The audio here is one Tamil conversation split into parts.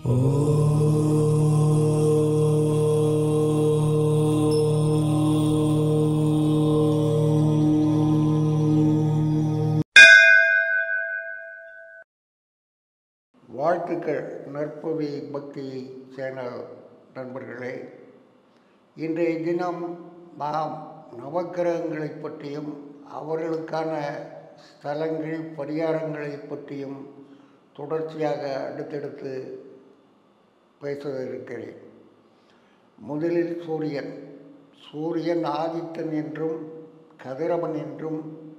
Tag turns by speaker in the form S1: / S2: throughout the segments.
S1: வாழ்த்துக்கள் நற்பவி பக்தி சேனல் நண்பர்களே இன்றைய தினம் நாம் நவக்கிரகங்களை பற்றியும் அவர்களுக்கான ஸ்தலங்கள் பரிகாரங்களை பற்றியும் தொடர்ச்சியாக அடுத்தடுத்து பேச இருக்கிறேன் முதலில் சூரியன் சூரியன் ஆதித்தன் என்றும் கதிரவன் என்றும்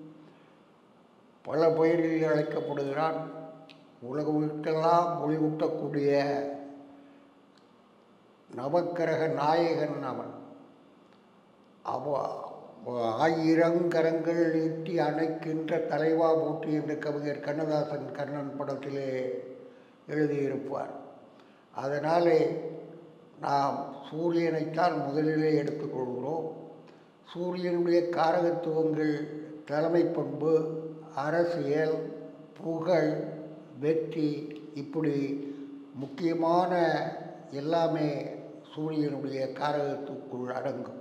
S1: பல பெயரில் அழைக்கப்படுகிறான் உலகத்திற்கெல்லாம் ஒளிவூட்டக்கூடிய நவக்கிரக நாயகன் அவன் அவ ஆயிரங்கரங்கள் நீட்டி அணைக்கின்ற தலைவா போற்றி என்ற கவிஞர் கண்ணதாசன் கண்ணன் படத்திலே எழுதியிருப்பார் அதனாலே நாம் சூரியனைத்தான் முதலிலே எடுத்துக்கொள்கிறோம் சூரியனுடைய காரகத்துவங்கள் தலைமை பண்பு அரசியல் புகழ் வெற்றி இப்படி முக்கியமான எல்லாமே சூரியனுடைய காரகத்துக்குள் அடங்கும்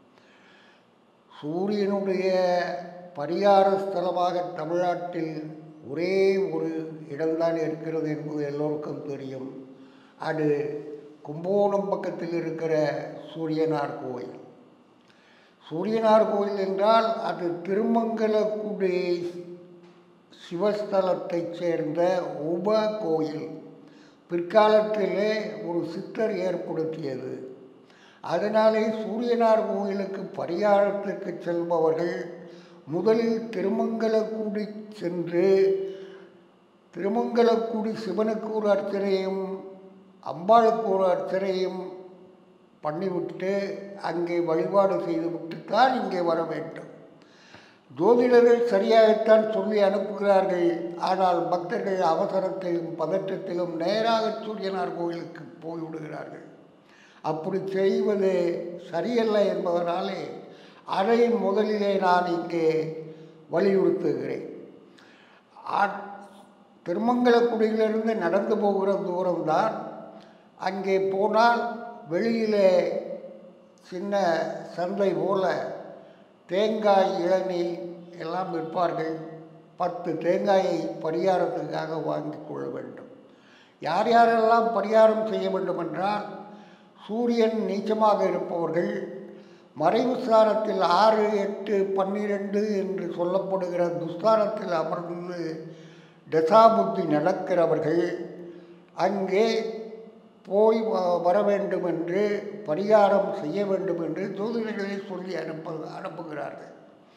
S1: சூரியனுடைய பரிகார ஸ்தலமாக தமிழ்நாட்டில் ஒரே ஒரு இடம்தான் இருக்கிறது என்பது எல்லோருக்கும் தெரியும் அது கும்போணம் பக்கத்தில் இருக்கிற சூரியனார் கோயில் சூரியனார் கோயில் என்றால் அது திருமங்கலக்குடி சிவஸ்தலத்தைச் சேர்ந்த உப கோயில் பிற்காலத்திலே ஒரு சித்தர் ஏற்படுத்தியது அதனாலே சூரியனார் கோயிலுக்கு பரிகாரத்துக்கு செல்பவர்கள் முதலில் திருமங்கலக்குடி சென்று திருமங்கலக்குடி சிவனுக்கு ஒரு அர்ச்சனையும் அம்பாளுக்கு ஒரு அர்ச்சனையும் பண்ணிவிட்டு அங்கே வழிபாடு செய்துவிட்டு தான் இங்கே வர வேண்டும் ஜோதிடர்கள் சரியாகத்தான் சொல்லி அனுப்புகிறார்கள் ஆனால் பக்தர்கள் அவசரத்திலும் பதற்றத்திலும் நேராக சூரியனார் கோயிலுக்கு போய்விடுகிறார்கள் அப்படி செய்வது சரியல்ல என்பதனாலே அதை முதலிலே நான் இங்கே வலியுறுத்துகிறேன் திருமங்கலக்குடியிலிருந்து நடந்து போகிற தூரம்தான் அங்கே போனால் வெளியிலே சின்ன சந்தை போல தேங்காய் இளநீ எல்லாம் விற்பார்கள் பத்து தேங்காயை பரிகாரத்துக்காக வாங்கி கொள்ள வேண்டும் யார் யாரெல்லாம் பரிகாரம் செய்ய வேண்டும் என்றால் சூரியன் நீச்சமாக இருப்பவர்கள் மறைவு ஸ்தானத்தில் ஆறு எட்டு பன்னிரெண்டு என்று சொல்லப்படுகிற துஸ்தானத்தில் அமர்ந்து தசாபுத்தி நடக்கிறவர்கள் அங்கே போய் வர வேண்டும் என்று பரிகாரம் செய்ய வேண்டும் என்று ஜோதிடர்களை சொல்லி அனுப்ப அனுப்புகிறார்கள்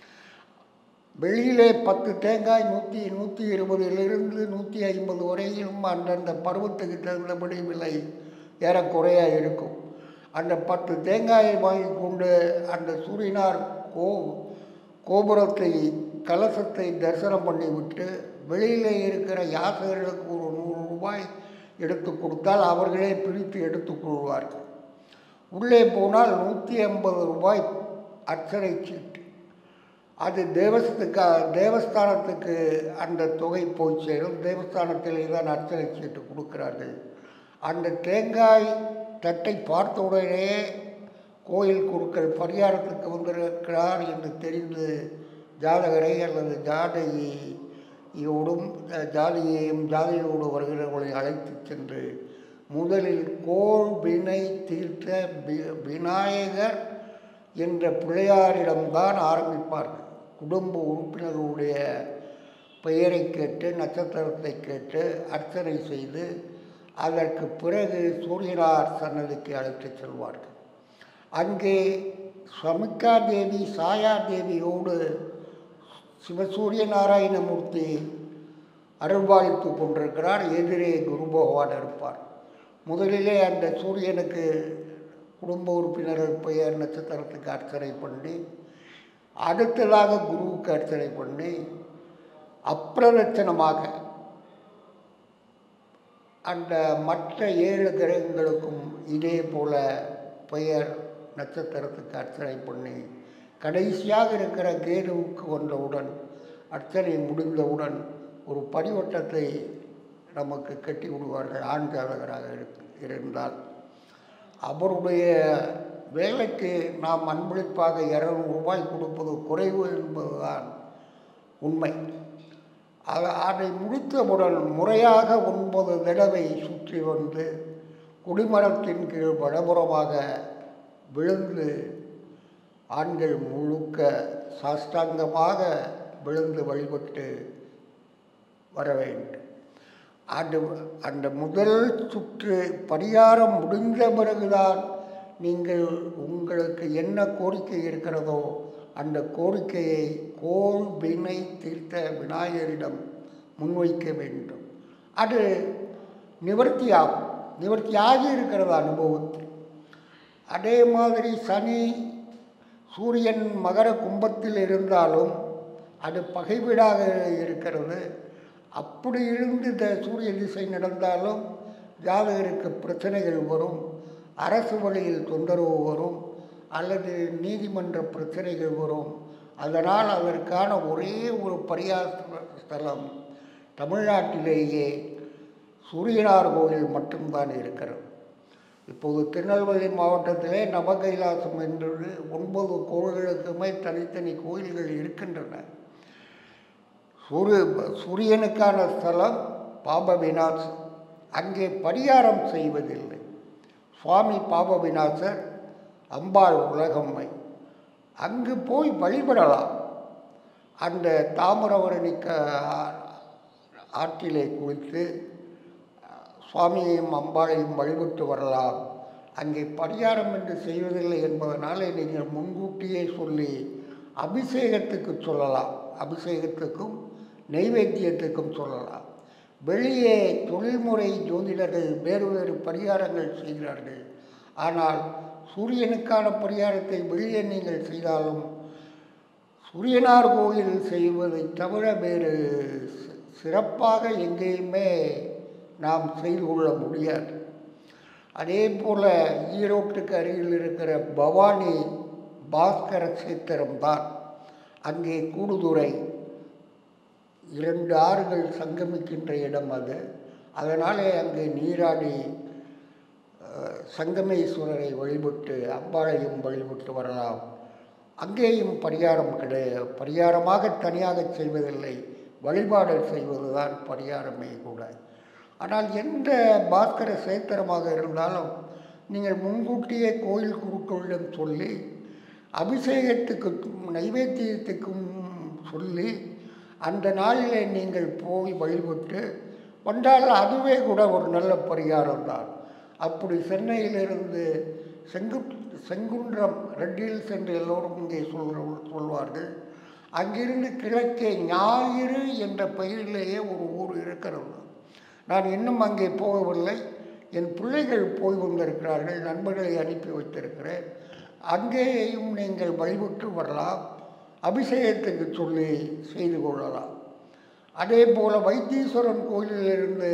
S1: வெளியிலே பத்து தேங்காய் நூற்றி நூற்றி இருபதிலிருந்து நூற்றி ஐம்பது வரையிலும் அந்தந்த பருவத்துக்கு தகுந்தபடி விலை ஏறக்குறைய இருக்கும் அந்த பத்து தேங்காயை வாங்கி கொண்டு அந்த சூரியனார் கோ கோபுரத்தை கலசத்தை தரிசனம் பண்ணிவிட்டு வெளியில் இருக்கிற யாசகர்களுக்கு ஒரு நூறு ரூபாய் எடுத்து கொடுத்தால் அவர்களே பிரித்து எடுத்துக்கொள்வார்கள் உள்ளே போனால் நூற்றி ஐம்பது ரூபாய் அர்ச்சனை சீட்டு அது தேவஸ்துக்கா தேவஸ்தானத்துக்கு அந்த தொகை போய் சேரும் தேவஸ்தானத்திலே தான் அர்ச்சனை சீட்டு கொடுக்கிறார்கள் அந்த தேங்காய் தட்டை பார்த்த உடனே கோயில் குருக்கள் பரிகாரத்துக்கு வந்திருக்கிறார் என்று தெரிந்து ஜாதகரை அல்லது ஜாதகி யோடும் ஜாதியையும் ஜாதியோடு வருகிறவர்களை அழைத்து சென்று முதலில் கோள் வினை தீர்த்த விநாயகர் என்ற பிள்ளையாரிடம்தான் ஆரம்பிப்பார்கள் குடும்ப உறுப்பினர்களுடைய பெயரை கேட்டு நட்சத்திரத்தை கேட்டு அர்ச்சனை செய்து அதற்கு பிறகு சூரியனார் சன்னதிக்கு அழைத்து செல்வார்கள் அங்கே சமிக்கா தேவி சாயா தேவியோடு சிவசூரிய நாராயணமூர்த்தி அருள்பாலித்து கொண்டிருக்கிறார் எதிரே குரு பகவான் இருப்பார் முதலிலே அந்த சூரியனுக்கு குடும்ப உறுப்பினர்கள் பெயர் நட்சத்திரத்துக்கு அர்ச்சனை பண்ணி அடுத்ததாக குருவுக்கு அர்ச்சனை பண்ணி அப்பிரதட்சணமாக அந்த மற்ற ஏழு கிரகங்களுக்கும் இதே போல பெயர் நட்சத்திரத்துக்கு அர்ச்சனை பண்ணி கடைசியாக இருக்கிற கேதுவுக்கு வந்தவுடன் அர்ச்சனை முடிந்தவுடன் ஒரு பரிவட்டத்தை நமக்கு கட்டி விடுவார்கள் ஆண் ஜாதகராக இரு- இருந்தால் அவருடைய வேலைக்கு நாம் அன்பளிப்பாக இரநூறு ரூபாய் கொடுப்பது குறைவு என்பதுதான் உண்மை அத- அதை முடித்தவுடன் முறையாக ஒன்பது தடவை சுற்றி வந்து குடிமரத்தின் கீழ் வடபுறமாக விழுந்து ஆண்கள் முழுக்க சாஷ்டாங்கமாக விழுந்து வழிபட்டு வர வேண்டும் அது அந்த முதல் சுற்று பரிகாரம் முடிந்த பிறகுதான் நீங்கள் உங்களுக்கு என்ன கோரிக்கை இருக்கிறதோ அந்த கோரிக்கையை கோல் வினை தீர்த்த விநாயகரிடம் முன்வைக்க வேண்டும் அது நிவர்த்தியாகும் நிவர்த்தியாகி இருக்கிறது அனுபவத்தில் அதே மாதிரி சனி சூரியன் மகர கும்பத்தில் இருந்தாலும் அது பகைவீடாக இருக்கிறது அப்படி இருந்து இந்த சூரிய திசை நடந்தாலும் ஜாதகருக்கு பிரச்சனைகள் வரும் அரசு வழியில் தொந்தரவு வரும் அல்லது நீதிமன்ற பிரச்சனைகள் வரும் அதனால் அதற்கான ஒரே ஒரு பரியாச ஸ்தலம் தமிழ்நாட்டிலேயே சூரியனார் கோயில் மட்டும்தான் இருக்கிறது இப்போது திருநெல்வேலி மாவட்டத்திலே நவகைலாசம் என்று ஒன்பது கோவில்களுக்குமே தனித்தனி கோயில்கள் இருக்கின்றன சூரிய சூரியனுக்கான ஸ்தலம் பாப விநாசம் அங்கே பரிகாரம் செய்வதில்லை சுவாமி பாப விநாசர் அம்பாள் உலகம்மை அங்கு போய் வழிபடலாம் அந்த தாமிரவரணி க ஆற்றிலே குளித்து சுவாமியையும் அம்பாளையும் வழிபட்டு வரலாம் அங்கே பரிகாரம் என்று செய்வதில்லை என்பதனாலே நீங்கள் முன்கூட்டியே சொல்லி அபிஷேகத்துக்கு சொல்லலாம் அபிஷேகத்துக்கும் நெய்வேத்தியத்துக்கும் சொல்லலாம் வெளியே தொழில்முறை ஜோதிடர்கள் வேறு வேறு பரிகாரங்கள் செய்கிறார்கள் ஆனால் சூரியனுக்கான பரிகாரத்தை வெளியே நீங்கள் செய்தாலும் சூரியனார் கோயில் செய்வதை தவிர வேறு சி- சிறப்பாக எங்கேயுமே நாம் செய்து கொள்ள முடியாது அதே போல் ஈரோட்டுக்கு அருகில் இருக்கிற பவானி பாஸ்கர சேத்திரம்தான் அங்கே கூடுதுறை இரண்டு ஆறுகள் சங்கமிக்கின்ற இடம் அது அதனாலே அங்கே நீராடி அஹ், சங்கமேஸ்வரரை வழிபட்டு அம்பாளையும் வழிபட்டு வரலாம் அங்கேயும் பரிகாரம் கிடையாது பரிகாரமாக தனியாக செய்வதில்லை வழிபாடு செய்வதுதான் பரிகாரமே கூட ஆனால் எந்த பாஸ்கர சேத்திரமாக இருந்தாலும் நீங்கள் முன்கூட்டியே கோயில் குருக்களிடம் சொல்லி அபிஷேகத்துக்கும் நைவேத்தியத்துக்கும் சொல்லி அந்த நாளிலே நீங்கள் போய் வழிபட்டு வந்தால் அதுவே கூட ஒரு நல்ல பரிகாரம் தான் அப்படி சென்னையிலிருந்து செங்கு செங்குன்றம் ரெட் ஹில்ஸ் என்று எல்லோரும் இங்கே சொல் சொல்வார்கள் அங்கிருந்து கிழக்கே ஞாயிறு என்ற பெயரிலேயே ஒரு ஊர் இருக்கிறது நான் இன்னும் அங்கே போகவில்லை என் பிள்ளைகள் போய் வந்திருக்கிறார்கள் நண்பர்களை அனுப்பி வைத்திருக்கிறேன் அங்கேயும் நீங்கள் வழிபட்டு வரலாம் அபிஷேகத்துக்கு சொல்லி செய்து கொள்ளலாம் அதே போல் வைத்தீஸ்வரன் கோயிலிலிருந்து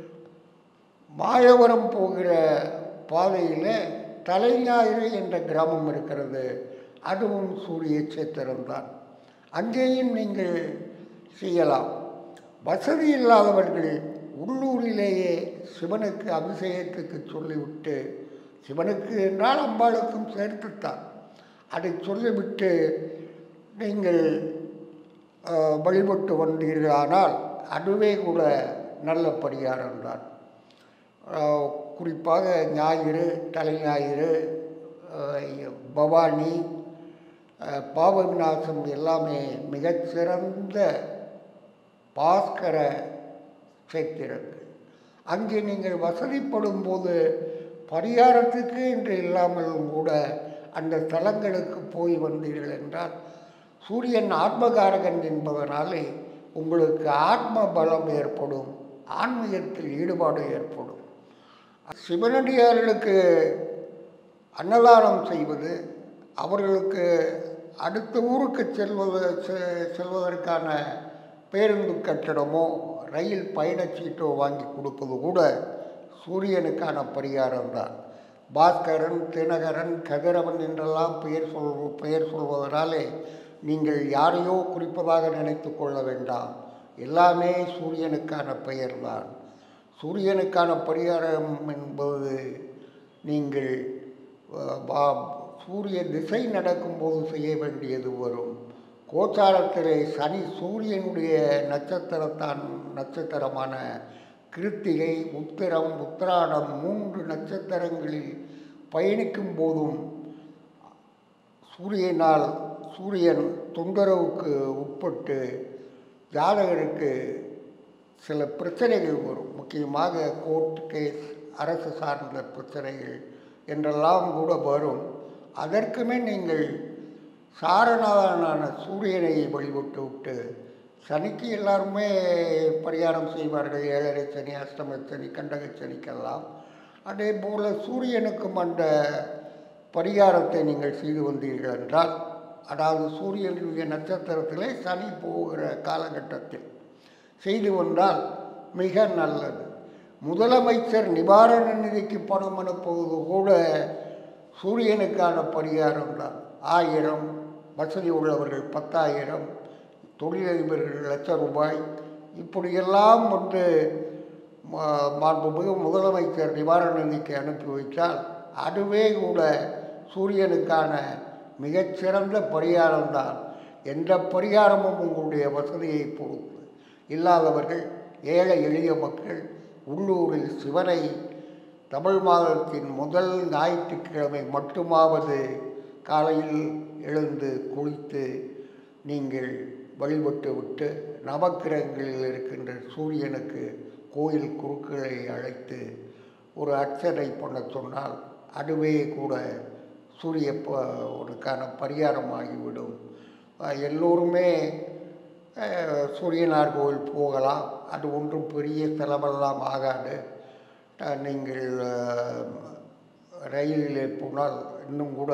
S1: மாயவரம் போகிற பாதையில் தலைஞாயிறு என்ற கிராமம் இருக்கிறது அதுவும் சூரிய சேத்திரம்தான் அங்கேயும் நீங்கள் செய்யலாம் வசதி இல்லாதவர்கள் உள்ளூரிலேயே சிவனுக்கு அபிஷேகத்துக்கு சொல்லிவிட்டு சிவனுக்கு என்றால் அம்பாளுக்கும் சேர்த்துத்தான் அதை சொல்லிவிட்டு நீங்கள் அஹ், வழிபட்டு வந்தீர்களானால் அதுவே கூட நல்ல பரிகாரம்தான் அஹ், குறிப்பாக ஞாயிறு தலைஞாயிறு அஹ், பவானி அஹ், பாவ விநாசம் எல்லாமே மிகச்சிறந்த பாஸ்கர சேர்க்கிறது அங்கே நீங்கள் வசதிப்படும் போது பரிகாரத்துக்கு என்று இல்லாமலும் கூட அந்த தலங்களுக்கு போய் வந்தீர்கள் என்றால் சூரியன் ஆத்மகாரகன் என்பதனாலே உங்களுக்கு ஆத்ம பலம் ஏற்படும் ஆன்மீகத்தில் ஈடுபாடு ஏற்படும் சிவனடியார்களுக்கு அன்னதானம் செய்வது அவர்களுக்கு அடுத்த ஊருக்கு செல்வது செ- செல்வதற்கான பேருந்து கட்டணமோ ரயில் பயணச்சீட்டோ வாங்கி கொடுப்பது கூட சூரியனுக்கான பரிகாரம் தான் பாஸ்கரன் தினகரன் கதிரவன் என்றெல்லாம் பெயர் சொல் பெயர் சொல்வதனாலே நீங்கள் யாரையோ குறிப்பதாக நினைத்து கொள்ள வேண்டாம் எல்லாமே சூரியனுக்கான பெயர்தான் சூரியனுக்கான பரிகாரம் என்பது நீங்கள் அஹ், வா- சூரிய திசை நடக்கும்போது செய்ய வேண்டியது வரும் கோச்சாரத்திலே சனி சூரியனுடைய நட்சத்திரத்தான் நட்சத்திரமான கிருத்திகை உத்திரம் உத்திராடம் மூன்று நட்சத்திரங்களில் பயணிக்கும் போதும் சூரியனால் சூரியன் தொந்தரவுக்கு உட்பட்டு ஜாதகருக்கு சில பிரச்சனைகள் வரும் முக்கியமாக கோர்ட் கேஸ் அரசு சார்ந்த பிரச்சனைகள் என்றெல்லாம் கூட வரும் அதற்குமே நீங்கள் சாரநாதனான சூரியனை வழிபட்டு விட்டு சனிக்கு எல்லாருமே பரிகாரம் செய்வார்கள் ஏழரை சனி அஷ்டம சனி கண்டக சனிக்கெல்லாம் அதே போல் சூரியனுக்கும் அந்த பரிகாரத்தை நீங்கள் செய்து வந்தீர்கள் என்றால் அதாவது சூரியனுடைய நட்சத்திரத்திலே சனி போகிற காலகட்டத்தில் செய்து வந்தால் மிக நல்லது முதலமைச்சர் நிவாரண நிதிக்கு பணம் அனுப்புவது கூட சூரியனுக்கான பரிகாரம் தான் ஆயிரம் வசதி உள்ளவர்கள் பத்தாயிரம் தொழிலதிபர்கள் லட்ச ரூபாய் இப்படியெல்லாம் வந்து ம- மாண்புமிகு முதலமைச்சர் நிவாரண நிதிக்கு அனுப்பி வைத்தால் அதுவே கூட சூரியனுக்கான மிகச்சிறந்த பரிகாரம்தான் எந்த பரிகாரமும் உங்களுடைய வசதியை பொறுத்து இல்லாதவர்கள் ஏழை எளிய மக்கள் உள்ளூரில் சிவனை தமிழ் மாதத்தின் முதல் ஞாயிற்றுக்கிழமை மட்டுமாவது காலையில் எழுந்து குளித்து நீங்கள் வழிபட்டு விட்டு நவக்கிரகங்களில் இருக்கின்ற சூரியனுக்கு கோயில் குருக்களை அழைத்து ஒரு அர்ச்சனை பண்ண சொன்னால் அதுவே கூட சூரிய ப- உனக்கான பரிகாரமாகிவிடும் அஹ் எல்லோருமே அஹ், சூரியனார் கோவில் போகலாம் அது ஒன்றும் பெரிய செலவெல்லாம் ஆகாது அஹ், நீங்கள் அஹ், ரயிலிலே போனால் இன்னும் கூட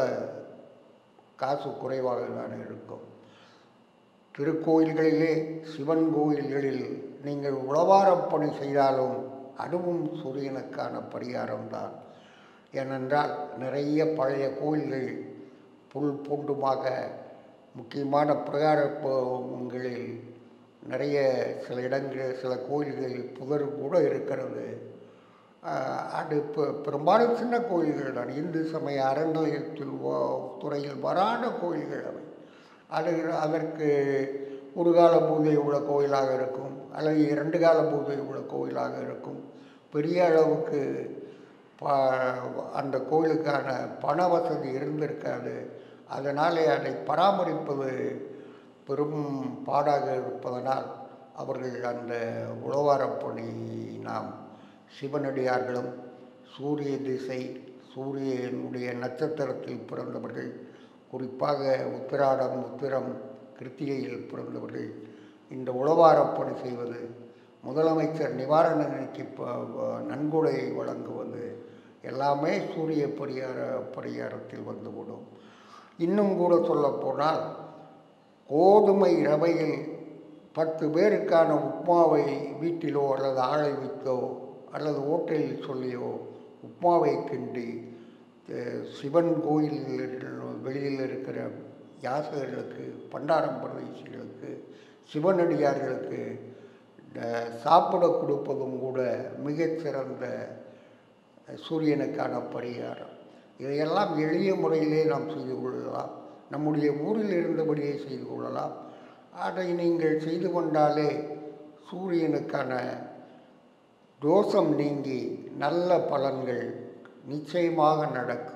S1: காசு குறைவாக தான் இருக்கும் திருக்கோயில்களிலே சிவன் கோயில்களில் நீங்கள் உழவாரப் பணி செய்தாலும் அதுவும் சூரியனுக்கான பரிகாரம்தான் ஏனென்றால் நிறைய பழைய கோயில்கள் புல் பூண்டுமாக முக்கியமான பிரகாரங்களில் நிறைய சில இடங்கள் சில கோயில்களில் புதர் கூட இருக்கிறது ஆஹ் அது பெ பெரும்பாலும் சின்ன கோயில்கள் தான் இந்து சமய அறநிலையத்தில் வ- துறையில் வராத கோயில்கள் அவை அது அதற்கு ஒரு கால பூஜை உள்ள கோயிலாக இருக்கும் அல்லது இரண்டு கால பூஜை உள்ள கோயிலாக இருக்கும் பெரிய அளவுக்கு ப அந்த கோயிலுக்கான பண வசதி இருந்திருக்காது அதனாலே அதை பராமரிப்பது பெரும் பாடாக இருப்பதனால் அவர்கள் அந்த உழவாரப் பணி நாம் சிவனடியார்களும் சூரிய திசை சூரியனுடைய நட்சத்திரத்தில் பிறந்தவர்கள் குறிப்பாக உத்திராடம் உத்திரம் கிருத்திகையில் பிறந்தவர்கள் இந்த உழவாரப் பணி செய்வது முதலமைச்சர் நிவாரண நிதிக்கு ப- வ- நன்கொடை வழங்குவது எல்லாமே சூரிய பரிகார பரிகாரத்தில் வந்துவிடும் இன்னும் கூட சொல்லப்போனால் கோதுமை ரவையில் பத்து பேருக்கான உப்மாவை வீட்டிலோ அல்லது ஆளை வைத்தோ அல்லது ஓட்டலில் சொல்லியோ உப்மாவை கிண்டி அஹ், சிவன் கோயிலில் வெளியில் இருக்கிற யாசகர்களுக்கு பண்டாரம் பிரதேசிகளுக்கு சிவனடியார்களுக்கு அஹ், சாப்பிட கொடுப்பதும் கூட மிகச்சிறந்த சூரியனுக்கான பரிகாரம் இதையெல்லாம் எளிய முறையிலே நாம் செய்து கொள்ளலாம் நம்முடைய ஊரில் இருந்தபடியே செய்து கொள்ளலாம் அதை நீங்கள் செய்து கொண்டாலே சூரியனுக்கான தோஷம் நீங்கி நல்ல பலன்கள் நிச்சயமாக நடக்கும்